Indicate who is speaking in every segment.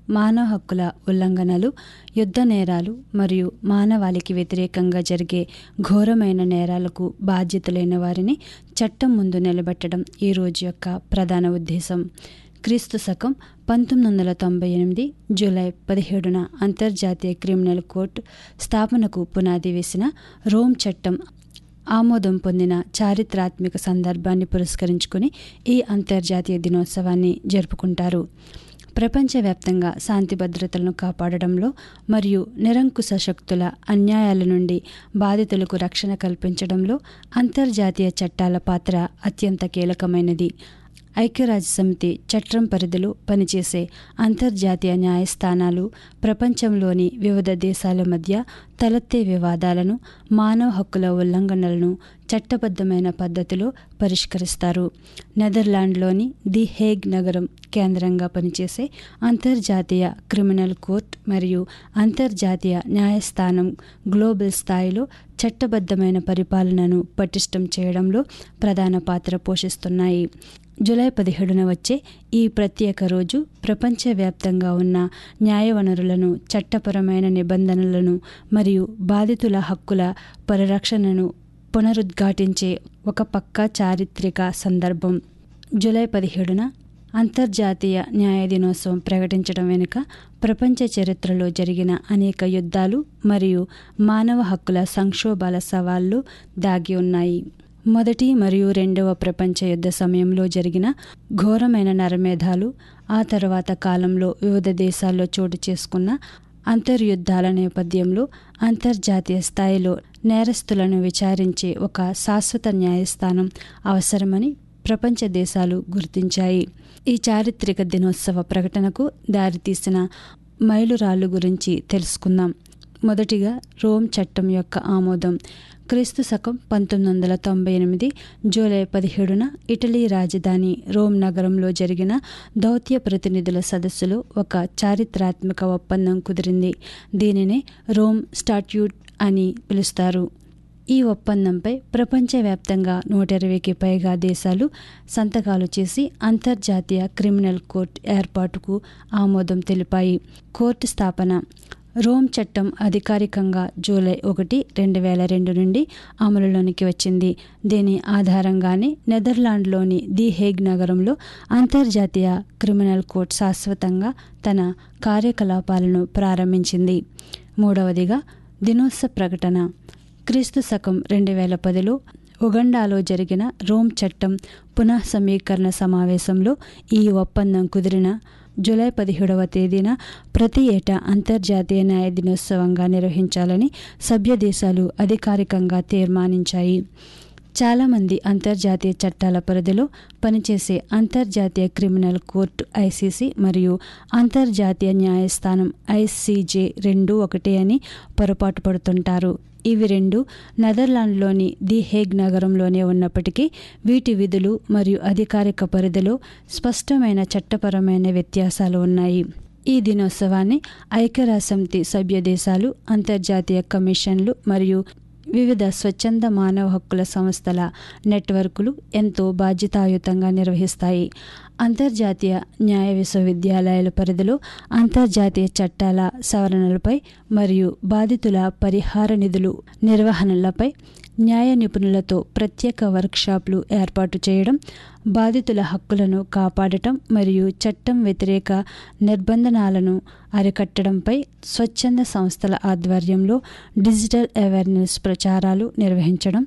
Speaker 1: మానవ హక్కుల ఉల్లంఘనలు యుద్ధ నేరాలు మరియు మానవాళికి వ్యతిరేకంగా జరిగే ఘోరమైన నేరాలకు బాధ్యతలైన వారిని చట్టం ముందు నిలబెట్టడం ఈ రోజు యొక్క ప్రధాన ఉద్దేశం క్రీస్తు శకం పంతొమ్మిది వందల తొంభై ఎనిమిది జూలై పదిహేడున అంతర్జాతీయ క్రిమినల్ కోర్టు స్థాపనకు పునాది వేసిన రోమ్ చట్టం ఆమోదం పొందిన చారిత్రాత్మక సందర్భాన్ని పురస్కరించుకుని ఈ అంతర్జాతీయ దినోత్సవాన్ని జరుపుకుంటారు ప్రపంచవ్యాప్తంగా శాంతి భద్రతలను కాపాడడంలో మరియు నిరంకుశ శక్తుల అన్యాయాల నుండి బాధితులకు రక్షణ కల్పించడంలో అంతర్జాతీయ చట్టాల పాత్ర అత్యంత కీలకమైనది ఐక్యరాజ్య సమితి చట్టం పరిధిలో పనిచేసే అంతర్జాతీయ న్యాయస్థానాలు ప్రపంచంలోని వివిధ దేశాల మధ్య తలెత్తే వివాదాలను మానవ హక్కుల ఉల్లంఘనలను చట్టబద్ధమైన పద్ధతిలో పరిష్కరిస్తారు నెదర్లాండ్లోని ది హేగ్ నగరం కేంద్రంగా పనిచేసే అంతర్జాతీయ క్రిమినల్ కోర్ట్ మరియు అంతర్జాతీయ న్యాయస్థానం గ్లోబల్ స్థాయిలో చట్టబద్ధమైన పరిపాలనను పటిష్టం చేయడంలో ప్రధాన పాత్ర పోషిస్తున్నాయి జూలై పదిహేడున వచ్చే ఈ ప్రత్యేక రోజు ప్రపంచవ్యాప్తంగా ఉన్న న్యాయ వనరులను చట్టపరమైన నిబంధనలను మరియు బాధితుల హక్కుల పరిరక్షణను పునరుద్ఘాటించే ఒక పక్క చారిత్రక సందర్భం జూలై పదిహేడున అంతర్జాతీయ న్యాయ దినోత్సవం ప్రకటించడం వెనుక ప్రపంచ చరిత్రలో జరిగిన అనేక యుద్ధాలు మరియు మానవ హక్కుల సంక్షోభాల సవాళ్లు దాగి ఉన్నాయి మొదటి మరియు రెండవ ప్రపంచ యుద్ధ సమయంలో జరిగిన ఘోరమైన నరమేధాలు ఆ తర్వాత కాలంలో వివిధ దేశాల్లో చోటు చేసుకున్న అంతర్యుద్ధాల నేపథ్యంలో అంతర్జాతీయ స్థాయిలో నేరస్తులను విచారించే ఒక శాశ్వత న్యాయస్థానం అవసరమని ప్రపంచ దేశాలు గుర్తించాయి ఈ చారిత్రక దినోత్సవ ప్రకటనకు దారితీసిన మైలురాళ్ళు గురించి తెలుసుకుందాం మొదటిగా రోమ్ చట్టం యొక్క ఆమోదం క్రీస్తు శకం పంతొమ్మిది వందల తొంభై ఎనిమిది జూలై పదిహేడున ఇటలీ రాజధాని రోమ్ నగరంలో జరిగిన దౌత్య ప్రతినిధుల సదస్సులో ఒక చారిత్రాత్మక ఒప్పందం కుదిరింది దీనినే రోమ్ స్టాట్యూట్ అని పిలుస్తారు ఈ ఒప్పందంపై ప్రపంచవ్యాప్తంగా నూట ఇరవైకి పైగా దేశాలు సంతకాలు చేసి అంతర్జాతీయ క్రిమినల్ కోర్టు ఏర్పాటుకు ఆమోదం తెలిపాయి కోర్టు స్థాపన రోమ్ చట్టం అధికారికంగా జూలై ఒకటి రెండు వేల రెండు నుండి అమలులోనికి వచ్చింది దీని ఆధారంగానే నెదర్లాండ్లోని ది హేగ్ నగరంలో అంతర్జాతీయ క్రిమినల్ కోర్టు శాశ్వతంగా తన కార్యకలాపాలను ప్రారంభించింది మూడవదిగా దినోత్సవ ప్రకటన క్రీస్తు శకం రెండు వేల పదిలో ఉగండాలో జరిగిన రోమ్ చట్టం పునః సమీకరణ సమావేశంలో ఈ ఒప్పందం కుదిరిన జూలై పదిహేడవ తేదీన ప్రతి ఏటా అంతర్జాతీయ న్యాయ దినోత్సవంగా నిర్వహించాలని సభ్య దేశాలు అధికారికంగా తీర్మానించాయి చాలామంది అంతర్జాతీయ చట్టాల పరిధిలో పనిచేసే అంతర్జాతీయ క్రిమినల్ కోర్టు ఐసీసీ మరియు అంతర్జాతీయ న్యాయస్థానం ఐసీజే రెండు ఒకటే అని పొరపాటు పడుతుంటారు ఇవి రెండు నెదర్లాండ్లోని ది హేగ్ నగరంలోనే ఉన్నప్పటికీ వీటి విధులు మరియు అధికారిక పరిధిలో స్పష్టమైన చట్టపరమైన వ్యత్యాసాలు ఉన్నాయి ఈ దినోత్సవాన్ని ఐక్యరాజ్యసమితి సభ్య దేశాలు అంతర్జాతీయ కమిషన్లు మరియు వివిధ స్వచ్ఛంద మానవ హక్కుల సంస్థల నెట్వర్కులు ఎంతో బాధ్యతాయుతంగా నిర్వహిస్తాయి అంతర్జాతీయ న్యాయ విశ్వవిద్యాలయాల పరిధిలో అంతర్జాతీయ చట్టాల సవరణలపై మరియు బాధితుల పరిహార నిధులు నిర్వహణలపై న్యాయ నిపుణులతో ప్రత్యేక వర్క్షాప్లు ఏర్పాటు చేయడం బాధితుల హక్కులను కాపాడటం మరియు చట్టం వ్యతిరేక నిర్బంధనాలను అరికట్టడంపై స్వచ్ఛంద సంస్థల ఆధ్వర్యంలో డిజిటల్ అవేర్నెస్ ప్రచారాలు నిర్వహించడం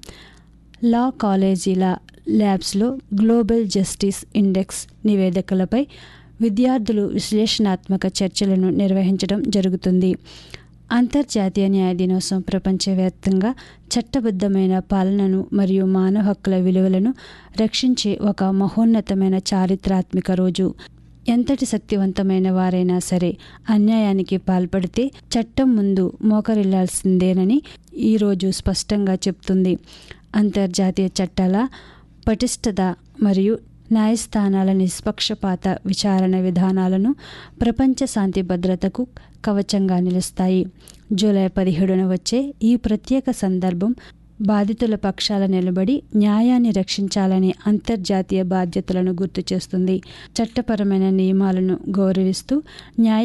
Speaker 1: లా కాలేజీల ల్యాబ్స్లో గ్లోబల్ జస్టిస్ ఇండెక్స్ నివేదికలపై విద్యార్థులు విశ్లేషణాత్మక చర్చలను నిర్వహించడం జరుగుతుంది అంతర్జాతీయ న్యాయ దినోత్సవం ప్రపంచవ్యాప్తంగా చట్టబద్ధమైన పాలనను మరియు మానవ హక్కుల విలువలను రక్షించే ఒక మహోన్నతమైన చారిత్రాత్మక రోజు ఎంతటి శక్తివంతమైన వారైనా సరే అన్యాయానికి పాల్పడితే చట్టం ముందు మోకరిల్లాల్సిందేనని ఈరోజు స్పష్టంగా చెప్తుంది అంతర్జాతీయ చట్టాల పటిష్టత మరియు న్యాయస్థానాల నిష్పక్షపాత విచారణ విధానాలను ప్రపంచ శాంతి భద్రతకు కవచంగా నిలుస్తాయి జూలై పదిహేడున వచ్చే ఈ ప్రత్యేక సందర్భం బాధితుల పక్షాల నిలబడి న్యాయాన్ని రక్షించాలనే అంతర్జాతీయ బాధ్యతలను గుర్తు చేస్తుంది చట్టపరమైన నియమాలను గౌరవిస్తూ న్యాయ